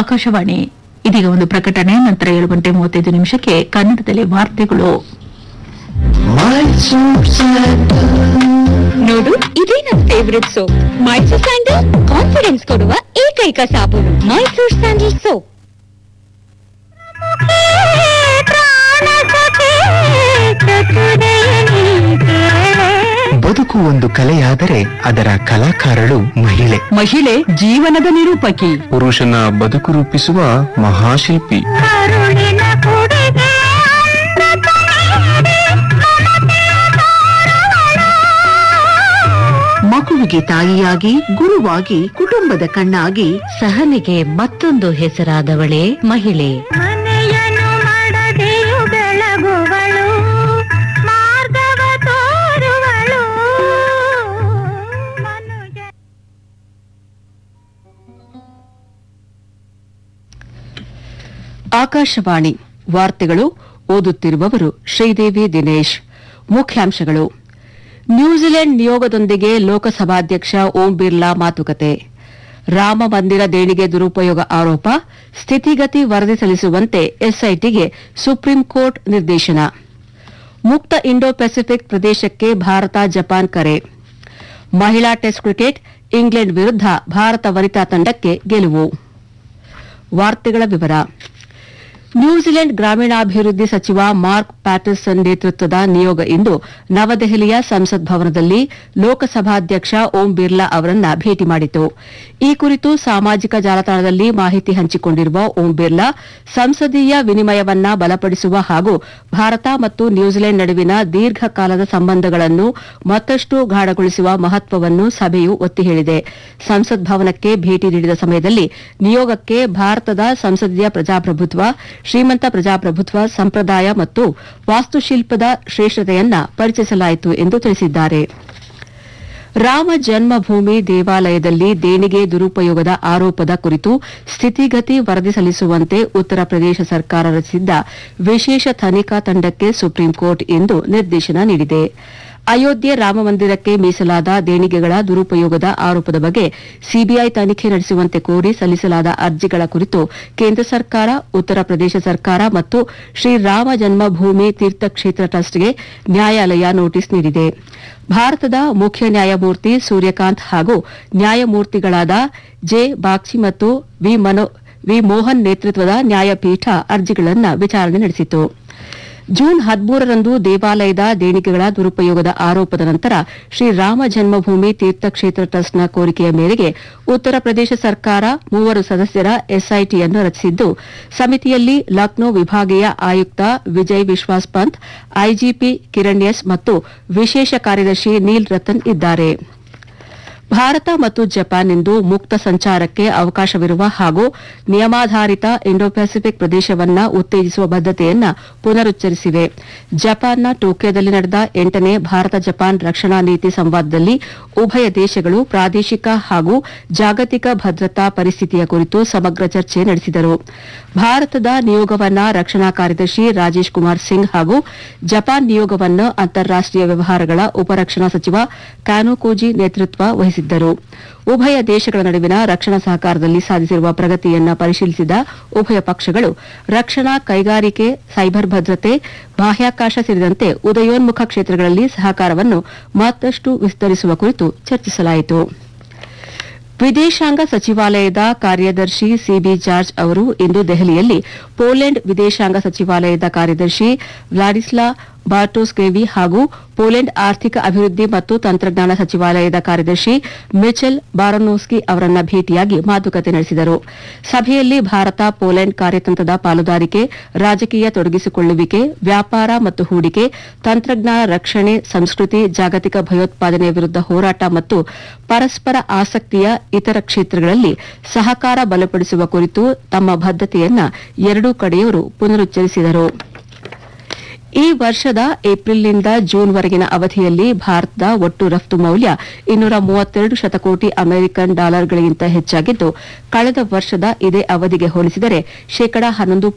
ಆಕಾಶವಾಣಿ ಇದೀಗ ಒಂದು ಪ್ರಕಟಣೆ ನಂತರ ಏಳು ಗಂಟೆ ಮೂವತ್ತೈದು ನಿಮಿಷಕ್ಕೆ ಕನ್ನಡದಲ್ಲಿ ವಾರ್ತೆಗಳು ನೋಡು ಇದೇ ನನ್ favourite soap Mysore sandal confidence ಕೊಡುವ ಏಕೈಕ ಸಾಬೂನು ಮೈಸೂರ್ ಸ್ಯಾಂಡಲ್ ಸೋಪ್ ಬದುಕು ಒಂದು ಕಲೆಯಾದರೆ ಅದರ ಕಲಾಕಾರಳು ಮಹಿಳೆ ಮಹಿಳೆ ಜೀವನದ ನಿರೂಪಕಿ ಪುರುಷನ ಬದುಕು ರೂಪಿಸುವ ಮಹಾಶಿಲ್ಪಿ ಮಗುವಿಗೆ ತಾಯಿಯಾಗಿ ಗುರುವಾಗಿ ಕುಟುಂಬದ ಕಣ್ಣಾಗಿ ಸಹನೆಗೆ ಮತ್ತೊಂದು ಹೆಸರಾದವಳೇ ಮಹಿಳೆ ಮನೆಯನು ಮಾಡದೆಯು ಬೆಳಗುವಳು ಮಾರ್ಗವ ತೋರುವಳು ಮನುಜ ಆಕಾಶವಾಣಿ ವಾರ್ತೆಗಳು ಓದುತ್ತಿರುವವರು ಶ್ರೀದೇವಿ ದಿನೇಶ್ ಮುಖ್ಯಾಂಶಗಳು ನ್ಯೂಜಿಲೆಂಡ್ ನಿಯೋಗದೊಂದಿಗೆ ಲೋಕಸಭಾಧ್ಯಕ್ಷ ಓಂ ಬಿರ್ಲಾ ಮಾತುಕತೆ ರಾಮ ಮಂದಿರ ದೇಣಿಗೆ ದುರುಪಯೋಗ ಆರೋಪ ಸ್ಥಿತಿಗತಿ ವರದಿ ಸಲ್ಲಿಸುವಂತೆ ಎಸ್ಐಟಿಗೆ ಸುಪ್ರೀಂ ಕೋರ್ಟ್ ನಿರ್ದೇಶನ ಮುಕ್ತ ಇಂಡೋ ಪೆಸಿಫಿಕ್ ಪ್ರದೇಶಕ್ಕೆ ಭಾರತ ಜಪಾನ್ ಕರೆ ಮಹಿಳಾ ಟೆಸ್ಟ್ ಕ್ರಿಕೆಟ್ ಇಂಗ್ಲೆಂಡ್ ವಿರುದ್ಧ ಭಾರತ ವನಿತಾ ತಂಡಕ್ಕೆ ಗೆಲುವು ವಾರ್ತೆಗಳ ವಿವರ ನ್ಯೂಜಿಲೆಂಡ್ ಗ್ರಾಮೀಣಾಭಿವೃದ್ಧಿ ಸಚಿವ ಮಾರ್ಕ್ ಪ್ಯಾಟರ್ಸನ್ ನೇತೃತ್ವದ ನಿಯೋಗ ಇಂದು ನವದೆಹಲಿಯ ಸಂಸತ್ ಭವನದಲ್ಲಿ ಲೋಕಸಭಾಧ್ಯಕ್ಷ ಓಂ ಬಿರ್ಲಾ ಅವರನ್ನ ಭೇಟಿ ಮಾಡಿತು ಈ ಕುರಿತು ಸಾಮಾಜಿಕ ಜಾಲತಾಣದಲ್ಲಿ ಮಾಹಿತಿ ಹಂಚಿಕೊಂಡಿರುವ ಓಂ ಬಿರ್ಲಾ ಸಂಸದೀಯ ವಿನಿಮಯವನ್ನ ಬಲಪಡಿಸುವ ಹಾಗೂ ಭಾರತ ಮತ್ತು ನ್ಯೂಜಿಲೆಂಡ್ ನಡುವಿನ ದೀರ್ಘಕಾಲದ ಸಂಬಂಧಗಳನ್ನು ಮತ್ತಷ್ಟು ಗಾಢಗೊಳಿಸುವ ಮಹತ್ವವನ್ನು ಸಭೆಯು ಒತ್ತಿ ಹೇಳಿದೆ ಸಂಸತ್ ಭವನಕ್ಕೆ ಭೇಟಿ ನೀಡಿದ ಸಮಯದಲ್ಲಿ ನಿಯೋಗಕ್ಕೆ ಭಾರತದ ಸಂಸದೀಯ ಪ್ರಜಾಪ್ರಭುತ್ವ ಶ್ರೀಮಂತ ಪ್ರಜಾಪ್ರಭುತ್ವ ಸಂಪ್ರದಾಯ ಮತ್ತು ವಾಸ್ತುಶಿಲ್ಪದ ಶ್ರೇಷ್ಠತೆಯನ್ನ ಪರಿಚಯಿಸಲಾಯಿತು ಎಂದು ತಿಳಿಸಿದ್ದಾರೆ ರಾಮ ಜನ್ಮಭೂಮಿ ದೇವಾಲಯದಲ್ಲಿ ದೇಣಿಗೆ ದುರುಪಯೋಗದ ಆರೋಪದ ಕುರಿತು ಸ್ಥಿತಿಗತಿ ವರದಿ ಸಲ್ಲಿಸುವಂತೆ ಉತ್ತರ ಪ್ರದೇಶ ಸರ್ಕಾರ ರಚಿಸಿದ್ದ ವಿಶೇಷ ತನಿಖಾ ತಂಡಕ್ಕೆ ಸುಪ್ರೀಂ ಕೋರ್ಟ್ ಇಂದು ನಿರ್ದೇಶನ ನೀಡಿದೆ ಅಯೋಧ್ಯೆ ರಾಮಮಂದಿರಕ್ಕೆ ಮೀಸಲಾದ ದೇಣಿಗೆಗಳ ದುರುಪಯೋಗದ ಆರೋಪದ ಬಗ್ಗೆ ಸಿಬಿಐ ತನಿಖೆ ನಡೆಸುವಂತೆ ಕೋರಿ ಸಲ್ಲಿಸಲಾದ ಅರ್ಜಿಗಳ ಕುರಿತು ಕೇಂದ್ರ ಸರ್ಕಾರ ಉತ್ತರ ಪ್ರದೇಶ ಸರ್ಕಾರ ಮತ್ತು ಶ್ರೀರಾಮ ಜನ್ಮಭೂಮಿ ತೀರ್ಥಕ್ಷೇತ್ರ ಟ್ರಸ್ಟ್ಗೆ ನ್ಯಾಯಾಲಯ ನೋಟಿಸ್ ನೀಡಿದೆ ಭಾರತದ ಮುಖ್ಯ ನ್ಯಾಯಮೂರ್ತಿ ಸೂರ್ಯಕಾಂತ್ ಹಾಗೂ ನ್ಯಾಯಮೂರ್ತಿಗಳಾದ ಜೆ ಬಾಗ್ಚಿ ಮತ್ತು ವಿ ಮನೋ ವಿ ಮೋಹನ್ ನೇತೃತ್ವದ ನ್ಯಾಯಪೀಠ ಅರ್ಜಿಗಳನ್ನು ವಿಚಾರಣೆ ನಡೆಸಿತು ಜೂನ್ ಹದಿಮೂರರಂದು ದೇವಾಲಯದ ದೇಣಿಗೆಗಳ ದುರುಪಯೋಗದ ಆರೋಪದ ನಂತರ ಶ್ರೀರಾಮ ಜನ್ಮಭೂಮಿ ತೀರ್ಥಕ್ಷೇತ್ರ ಟ್ರಸ್ಟ್ನ ಕೋರಿಕೆಯ ಮೇರೆಗೆ ಉತ್ತರ ಪ್ರದೇಶ ಸರ್ಕಾರ ಮೂವರು ಸದಸ್ಯರ ಎಸ್ಐಟಿಯನ್ನು ರಚಿಸಿದ್ದು ಸಮಿತಿಯಲ್ಲಿ ಲಕ್ನೋ ವಿಭಾಗೀಯ ಆಯುಕ್ತ ವಿಜಯ್ ವಿಶ್ವಾಸ್ ಪಂತ್ ಐಜಿಪಿ ಕಿರಣ್ ಎಸ್ ಮತ್ತು ವಿಶೇಷ ಕಾರ್ಯದರ್ಶಿ ನೀಲ್ ರತನ್ ಇದ್ದಾರೆ ಭಾರತ ಮತ್ತು ಜಪಾನ್ ಇಂದು ಮುಕ್ತ ಸಂಚಾರಕ್ಕೆ ಅವಕಾಶವಿರುವ ಹಾಗೂ ನಿಯಮಾಧಾರಿತ ಇಂಡೋ ಪೆಸಿಫಿಕ್ ಪ್ರದೇಶವನ್ನ ಉತ್ತೇಜಿಸುವ ಬದ್ಧತೆಯನ್ನ ಪುನರುಚ್ಚರಿಸಿವೆ ಜಪಾನ್ನ ಟೋಕಿಯೋದಲ್ಲಿ ನಡೆದ ಎಂಟನೇ ಭಾರತ ಜಪಾನ್ ರಕ್ಷಣಾ ನೀತಿ ಸಂವಾದದಲ್ಲಿ ಉಭಯ ದೇಶಗಳು ಪ್ರಾದೇಶಿಕ ಹಾಗೂ ಜಾಗತಿಕ ಭದ್ರತಾ ಪರಿಸ್ಥಿತಿಯ ಕುರಿತು ಸಮಗ್ರ ಚರ್ಚೆ ನಡೆಸಿದರು ಭಾರತದ ನಿಯೋಗವನ್ನ ರಕ್ಷಣಾ ಕಾರ್ಯದರ್ಶಿ ರಾಜೇಶ್ ಕುಮಾರ್ ಸಿಂಗ್ ಹಾಗೂ ಜಪಾನ್ ನಿಯೋಗವನ್ನು ಅಂತಾರಾಷ್ಟೀಯ ವ್ಯವಹಾರಗಳ ಉಪರಕ್ಷಣಾ ಸಚಿವ ಕ್ಯಾನೋಕೋಜಿ ನೇತೃತ್ವ ವಹಿಸಿದ್ದರು ಉಭಯ ದೇಶಗಳ ನಡುವಿನ ರಕ್ಷಣಾ ಸಹಕಾರದಲ್ಲಿ ಸಾಧಿಸಿರುವ ಪ್ರಗತಿಯನ್ನ ಪರಿಶೀಲಿಸಿದ ಉಭಯ ಪಕ್ಷಗಳು ರಕ್ಷಣಾ ಕೈಗಾರಿಕೆ ಸೈಬರ್ ಭದ್ರತೆ ಬಾಹ್ಯಾಕಾಶ ಸೇರಿದಂತೆ ಉದಯೋನ್ಮುಖ ಕ್ಷೇತ್ರಗಳಲ್ಲಿ ಸಹಕಾರವನ್ನು ಮತ್ತಷ್ಟು ವಿಸ್ತರಿಸುವ ಕುರಿತು ಚರ್ಚಿಸಲಾಯಿತು ವಿದೇಶಾಂಗ ಸಚಿವಾಲಯದ ಕಾರ್ಯದರ್ಶಿ ಸಿಬಿ ಜಾರ್ಜ್ ಅವರು ಇಂದು ದೆಹಲಿಯಲ್ಲಿ ಪೋಲೆಂಡ್ ವಿದೇಶಾಂಗ ಸಚಿವಾಲಯದ ಕಾರ್ಯದರ್ಶಿ ವ್ಲಾಡಿಸ್ಲಾ ಬಾರ್ಟೋಸ್ಕೇವಿ ಹಾಗೂ ಪೋಲೆಂಡ್ ಆರ್ಥಿಕ ಅಭಿವೃದ್ಧಿ ಮತ್ತು ತಂತ್ರಜ್ಞಾನ ಸಚಿವಾಲಯದ ಕಾರ್ಯದರ್ಶಿ ಮಿಚೆಲ್ ಬಾರನೋಸ್ಕಿ ಅವರನ್ನ ಭೇಟಿಯಾಗಿ ಮಾತುಕತೆ ನಡೆಸಿದರು ಸಭೆಯಲ್ಲಿ ಭಾರತ ಪೋಲೆಂಡ್ ಕಾರ್ಯತಂತ್ರದ ಪಾಲುದಾರಿಕೆ ರಾಜಕೀಯ ತೊಡಗಿಸಿಕೊಳ್ಳುವಿಕೆ ವ್ಯಾಪಾರ ಮತ್ತು ಹೂಡಿಕೆ ತಂತ್ರಜ್ಞಾನ ರಕ್ಷಣೆ ಸಂಸ್ಕೃತಿ ಜಾಗತಿಕ ಭಯೋತ್ಪಾದನೆ ವಿರುದ್ಧ ಹೋರಾಟ ಮತ್ತು ಪರಸ್ಪರ ಆಸಕ್ತಿಯ ಇತರ ಕ್ಷೇತ್ರಗಳಲ್ಲಿ ಸಹಕಾರ ಬಲಪಡಿಸುವ ಕುರಿತು ತಮ್ಮ ಬದ್ಧತೆಯನ್ನ ಎರಡೂ ಕಡೆಯವರು ಪುನರುಚ್ಚರಿಸಿದರು ಈ ವರ್ಷದ ಏಪ್ರಿಲ್ನಿಂದ ಜೂನ್ವರೆಗಿನ ಅವಧಿಯಲ್ಲಿ ಭಾರತದ ಒಟ್ಟು ರಫ್ತು ಮೌಲ್ಯ ಇನ್ನೂರ ಮೂವತ್ತೆರಡು ಶತಕೋಟಿ ಅಮೆರಿಕನ್ ಡಾಲರ್ಗಳಿಗಿಂತ ಹೆಚ್ಚಾಗಿದ್ದು ಕಳೆದ ವರ್ಷದ ಇದೇ ಅವಧಿಗೆ ಹೋಲಿಸಿದರೆ ಶೇಕಡಾ ಹನ್ನೊಂದು